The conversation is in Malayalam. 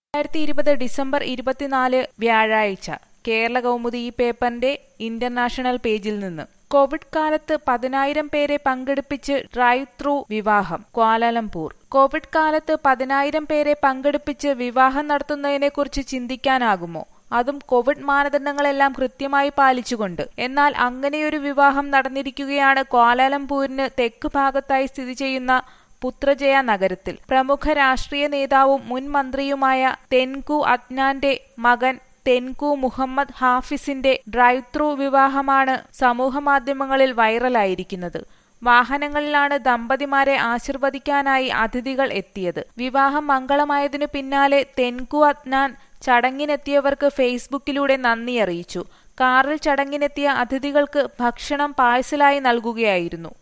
രണ്ടായിരത്തി ഇരുപത് ഡിസംബർ ഇരുപത്തിനാല് വ്യാഴാഴ്ച കേരള കൗമുദി ഈ പേപ്പറിന്റെ ഇന്റർനാഷണൽ പേജിൽ നിന്ന് കോവിഡ് കാലത്ത് പതിനായിരം പേരെ പങ്കെടുപ്പിച്ച് ഡ്രൈവ് ത്രൂ വിവാഹം ക്വാലാലംപൂർ കോവിഡ് കാലത്ത് പതിനായിരം പേരെ പങ്കെടുപ്പിച്ച് വിവാഹം നടത്തുന്നതിനെക്കുറിച്ച് ചിന്തിക്കാനാകുമോ അതും കോവിഡ് മാനദണ്ഡങ്ങളെല്ലാം കൃത്യമായി പാലിച്ചുകൊണ്ട് എന്നാൽ അങ്ങനെയൊരു വിവാഹം നടന്നിരിക്കുകയാണ് ക്വാലാലംപൂരിന് തെക്ക് ഭാഗത്തായി സ്ഥിതി ചെയ്യുന്ന പുത്രജയ നഗരത്തിൽ പ്രമുഖ രാഷ്ട്രീയ നേതാവും മുൻ മന്ത്രിയുമായ തെൻകു അദ്നാന്റെ മകൻ തെൻകു മുഹമ്മദ് ഹാഫിസിന്റെ ഡ്രൈവ് ത്രൂ വിവാഹമാണ് സമൂഹമാധ്യമങ്ങളിൽ വൈറലായിരിക്കുന്നത് വാഹനങ്ങളിലാണ് ദമ്പതിമാരെ ആശീർവദിക്കാനായി അതിഥികൾ എത്തിയത് വിവാഹം മംഗളമായതിനു പിന്നാലെ തെൻകു അദ്നാൻ ചടങ്ങിനെത്തിയവർക്ക് ഫേസ്ബുക്കിലൂടെ നന്ദി അറിയിച്ചു കാറിൽ ചടങ്ങിനെത്തിയ അതിഥികൾക്ക് ഭക്ഷണം പാഴ്സലായി നൽകുകയായിരുന്നു